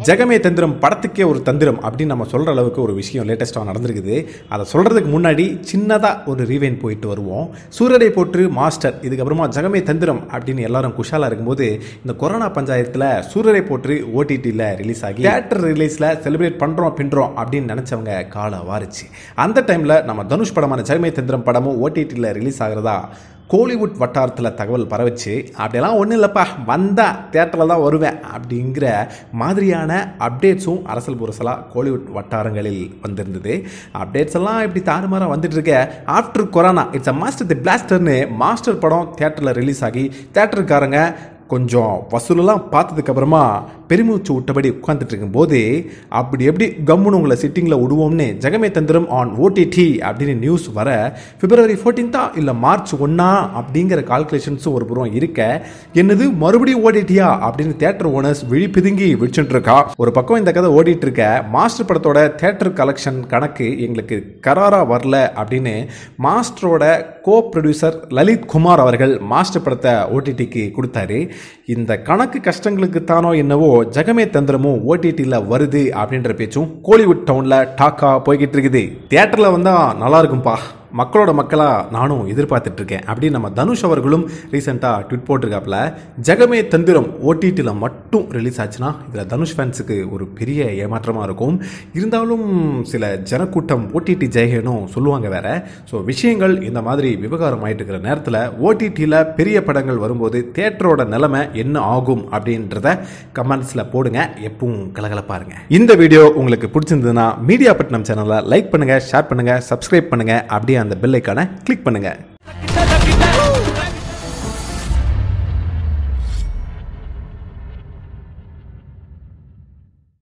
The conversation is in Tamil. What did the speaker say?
ஜெகமே தந்திரம் படத்துக்கே ஒரு தந்திரம் அப்படின்னு நம்ம சொல்கிற அளவுக்கு ஒரு விஷயம் லேட்டஸ்ட்டாக நடந்திருக்குது அதை சொல்கிறதுக்கு முன்னாடி சின்னதாக ஒரு ரீவைன் போயிட்டு வருவோம் சூரரை போற்று மாஸ்டர் இதுக்கப்புறமா ஜெகமே தந்திரம் அப்படின்னு எல்லாரும் குஷாலாக இருக்கும்போது இந்த கொரோனா பஞ்சாயத்தில் சூரரை போற்று ஓடிடியில் ரிலீஸ் ஆகி தேட்டர் ரிலீஸில் செலிப்ரேட் பண்ணுறோம் பின்றோம் அப்படின்னு நினச்சவங்க காலம் வாரிச்சு அந்த டைமில் நம்ம தனுஷ் படமான ஜெகமே தந்திரம் படமும் ஓடிடியில் ரிலீஸ் ஆகிறதா கோலிவுட் வட்டாரத்தில் தகவல் பரவச்சு அப்படியெல்லாம் ஒன்றும் இல்லைப்பா வந்தால் தேட்டரில் தான் வருவேன் அப்படிங்கிற மாதிரியான அப்டேட்ஸும் அரசல் புரசலாக கோலிவுட் வட்டாரங்களில் வந்திருந்தது அப்டேட்ஸ் எல்லாம் இப்படி தாறுமாறாக வந்துட்டு இருக்க after corona it's a master the பிளாஸ்டர்னு மாஸ்டர் படம் தேட்டரில் ரிலீஸ் ஆகி தேட்டருக்காரங்க கொஞ்சம் வசூலெல்லாம் பார்த்ததுக்கப்புறமா பெருமூச்சு விட்டபடி உட்காந்துட்டு இருக்கும்போது அப்படி எப்படி கம்முன்னு உங்களை சிட்டிங்கில் விடுவோம்னு ஜெகமே தந்திரம் ஆன் ஓடிடி அப்படின்னு நியூஸ் வர பிப்ரவரி ஃபோர்டீன்த்தா இல்லை மார்ச் ஒன்னா அப்படிங்கிற கால்குலேஷன்ஸும் ஒரு புறம் இருக்க என்னது மறுபடியும் ஓடிட்டியா அப்படின்னு தேட்டர் ஓனர்ஸ் விழி பிதுங்கி விழிச்சுட்டு இருக்கா ஒரு பக்கம் இந்த கதை ஓடிட்டு இருக்க மாஸ்டர் படத்தோட தேட்டர் கலெக்ஷன் கணக்கு எங்களுக்கு கராரா வரல அப்படின்னு மாஸ்டரோட கோ ப்ரொடியூசர் லலித் குமார் அவர்கள் மாஸ்டர் படத்தை ஓடிடிக்கு கொடுத்தாரு இந்த கணக்கு கஷ்டங்களுக்கு தானோ என்னவோ ஜெகமே தந்திரமும் ஓடிடியில் வருது அப்படின்ற பேச்சும் கோலிவுட் டவுனில் டாக்கா போய்கிட்டு இருக்குது தியேட்டரில் வந்தால் நல்லா இருக்கும்பா மக்களோட மக்களாக நானும் எதிர்பார்த்துட்டு இருக்கேன் அப்படின்னு நம்ம தனுஷ் அவர்களும் ரீசெண்டாக ட்விட் போட்டிருக்காப்புல ஜெகமே தந்திரம் ஓடிடியில் மட்டும் ரிலீஸ் ஆச்சுன்னா இதில் தனுஷ் ஃபேன்ஸுக்கு ஒரு பெரிய ஏமாற்றமாக இருக்கும் இருந்தாலும் சில ஜனக்கூட்டம் ஓடிடி ஜெயகனும் சொல்லுவாங்க வேற ஸோ விஷயங்கள் இந்த மாதிரி விவகாரம் ஆயிட்டு இருக்கிற நேரத்தில் ஓடிடியில் பெரிய படங்கள் வரும்போது தேட்டரோட நிலைமை என்ன ஆகும் அப்படின்றத கமெண்ட்ஸில் போடுங்க எப்பவும் கலகலப்பா இருங்க இந்த வீடியோ உங்களுக்கு பிடிச்சிருந்ததுன்னா மீடியா பட்டினம் சேனலை லைக் பண்ணுங்க ஷேர் பண்ணுங்க சப்ஸ்கிரைப் பண்ணுங்க அப்படியே அந்த பெல் ஐக்கானை கிளிக் பண்ணுங்க கிட்ட கிட்ட